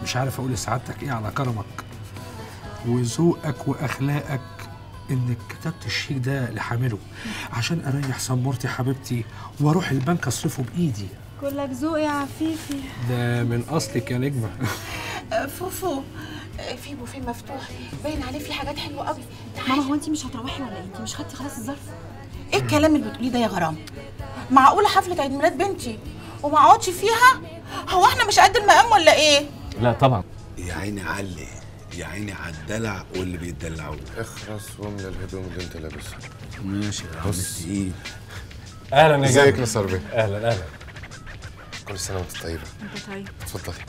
مش عارف اقول لسعادتك ايه على كرمك وذوقك واخلاقك انك كتبت الشيك ده لحامله عشان اريح سمورتي حبيبتي واروح البنك اصرفه بايدي كلك ذوق يا عفيفي ده من اصلك يا نجمه فوفو آه، في بوفيه مفتوح باين عليه في حاجات حلوه قوي ماما هو انت مش هتروحي ولا ايه انت مش خدتي خلاص الظرف ايه الكلام اللي بتقوليه ده يا غرام معقوله حفله عيد ميلاد بنتي وما اقعدش فيها هو احنا مش قد المقام ولا ايه لا طبعا يا عيني علي يا عيني على الدلع واللي بيدلعوه اخرس واملى الهدوم اللي انت لابسها ماشي يا عم التقيل اهلا يا ازيك جابر يا نصر بيه اهلا اهلا كل سنه وانت طيبه انت طيب اتفضلي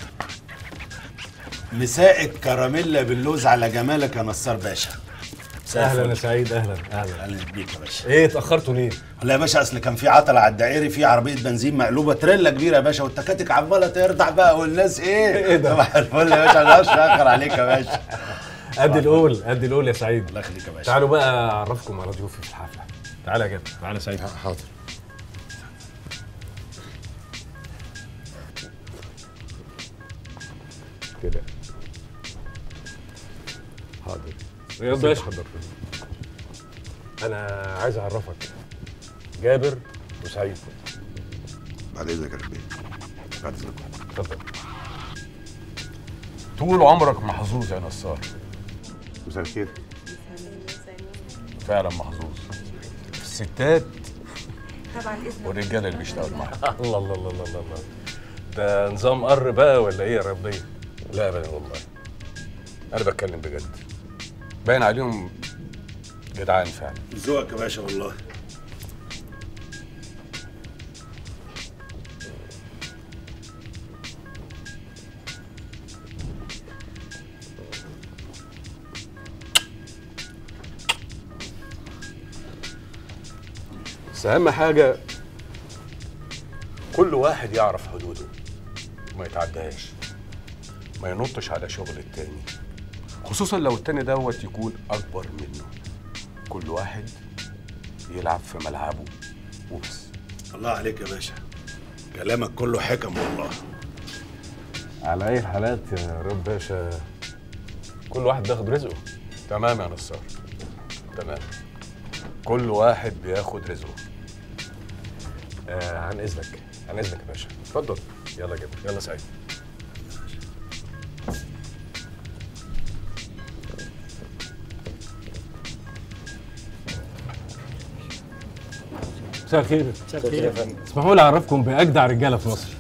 مساء الكراميلا باللوز على جمالك يا نصار باشا مساء اهلا يا الفل. سعيد اهلا اهلا اهلا بيك يا باشا ايه اتاخرتوا ليه لا يا باشا اصل كان في عطل على الدائري في عربيه بنزين مقلوبه تريلا كبيره يا باشا والتكاتك عماله ترضع بقى والناس ايه إيه ده؟ صباح الفل يا باشا انا مش هاخر عليك يا باشا قد القول قد القول يا سعيد الله يخليك يا باشا تعالوا بقى اعرفكم على ضيوفي في الحفله تعالى يا جابر تعالى يا سعيد حاضر كده حاضر يا باشا حضر انا عايز اعرفك جابر وسعيد بعد اذنك يا ربي بعد اذنك اتفضل طول عمرك محظوظ يا نصار مساء الخير فعلا محظوظ في الستات طبعا الاذن والرجاله اللي بيشتغلوا معاك الله الله الله الله الله ده نظام قر بقى ولا ايه يا ربي لا ابدا والله انا بتكلم بجد باين عليهم جدعان فعلا ذوقك يا باشا والله بس اهم حاجه كل واحد يعرف حدوده وما يتعداهاش ما ينطش على شغل التاني خصوصا لو التاني دوت يكون اكبر منه كل واحد يلعب في ملعبه وبس الله عليك يا باشا كلامك كله حكم والله على اي حالات يا رب باشا كل واحد بياخد رزقه تمام يا نصار تمام كل واحد بياخد رزقه آه عن اذنك عن اذنك يا باشا اتفضل يلا جابر يلا سعيد مساء الخير مساء الخير يا فندم اسمحوا لي اعرفكم باجدع رجاله في مصر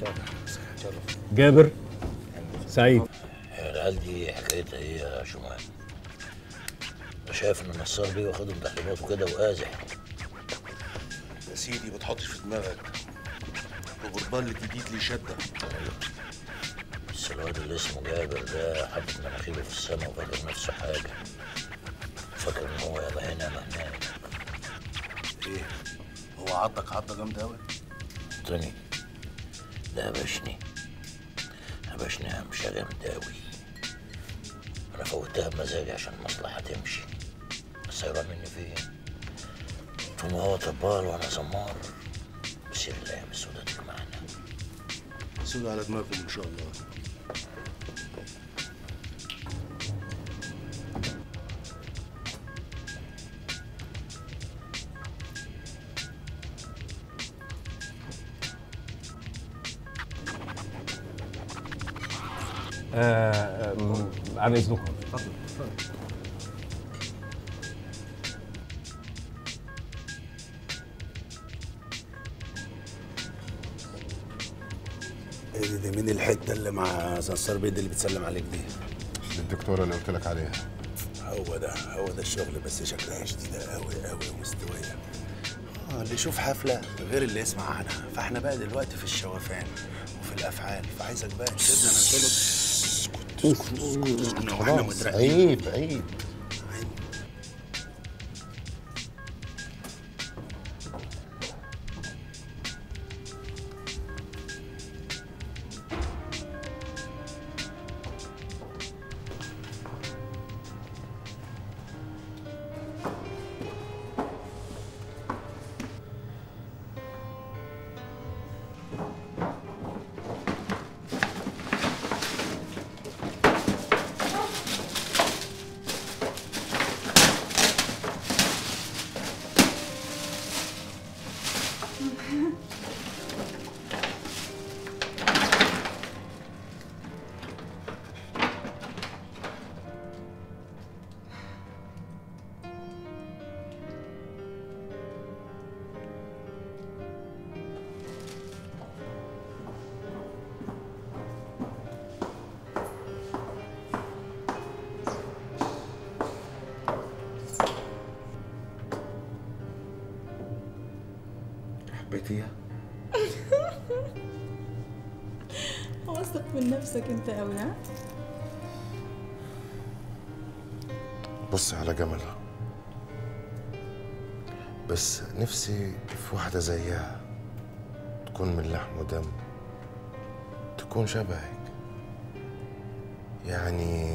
جابر سعيد العيال دي حكايتها ايه يا شمال؟ انا شايف ان النصار بيه واخدهم تحت باطه كده وقازح يا سيدي ما تحطش في دماغك الغربان اللي جديد لي شده بس الواد اللي اسمه جابر ده حاطط مناخيره في السما وفاكر نفسه حاجه فاكر ان هو يلا هنا يلا هناك ايه هو عضك عضه جامده قوي تاني ده هبشني هبشني همشة جامدة أوي أنا فوتها بمزاجي عشان المصلحة تمشي بس هيروح مني فين؟ طول ما هو طبال وأنا زمار بسير الأيام السوداء تيجي معانا سودوا على دماغكم ان شاء الله آه آه، عن اذنكم ايه دي, دي مين الحته اللي مع صنصار بيد اللي بتسلم عليك دي الدكتوره اللي قلت لك عليها هو ده هو ده الشغل بس شكلها شديده قوي قوي ومستويه اه اللي يشوف حفله غير اللي يسمع عنها فاحنا بقى دلوقتي في الشوفان وفي الافعال فعايزك بقى تسيبنا ننطلق اسكت اسكت اسكت اسكت واحنا مترقين عيب عيب عملتيها واثق من نفسك انت قوي ها بصي على جمالها بس نفسي في واحدة زيها تكون من لحم ودم تكون شبهك يعني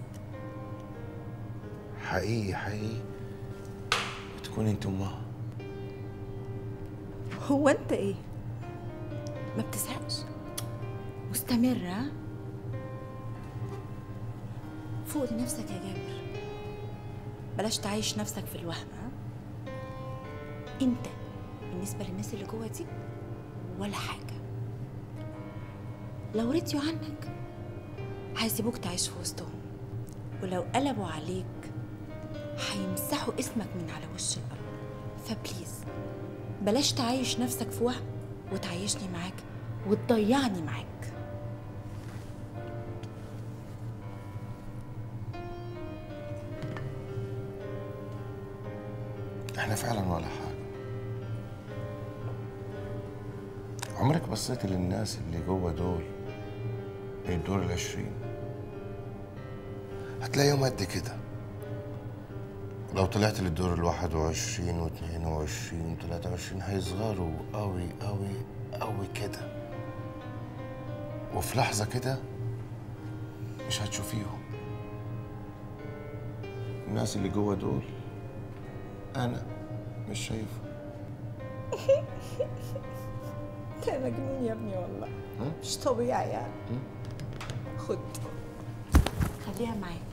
حقيقي حقيقي تكون انت امها هو انت ايه ما بتزهقش مستمرة فوق لنفسك يا جابر بلاش تعيش نفسك في الوهم ها؟ انت بالنسبة للناس اللي جوه دي ولا حاجة لو رضيوا عنك هيسيبوك تعيش في وسطهم ولو قلبوا عليك هيمسحوا اسمك من على وش الأرض فبليز بلاش تعيش نفسك في وهم وتعيشني معاك وتضيعني معاك احنا فعلا ولا حاجة عمرك بصيت للناس اللي جوه دول من الدور العشرين هتلاقيهم قد كده لو طلعت للدور الواحد وعشرين واثنين وعشرين وتلاتة وعشرين هيصغروا قوي قوي قوي كده وفي لحظة كده مش هتشوفيهم الناس اللي جوه دول أنا مش شايفه انت مجنون يا ابني والله مش طبيعي يعني خد خليها معاك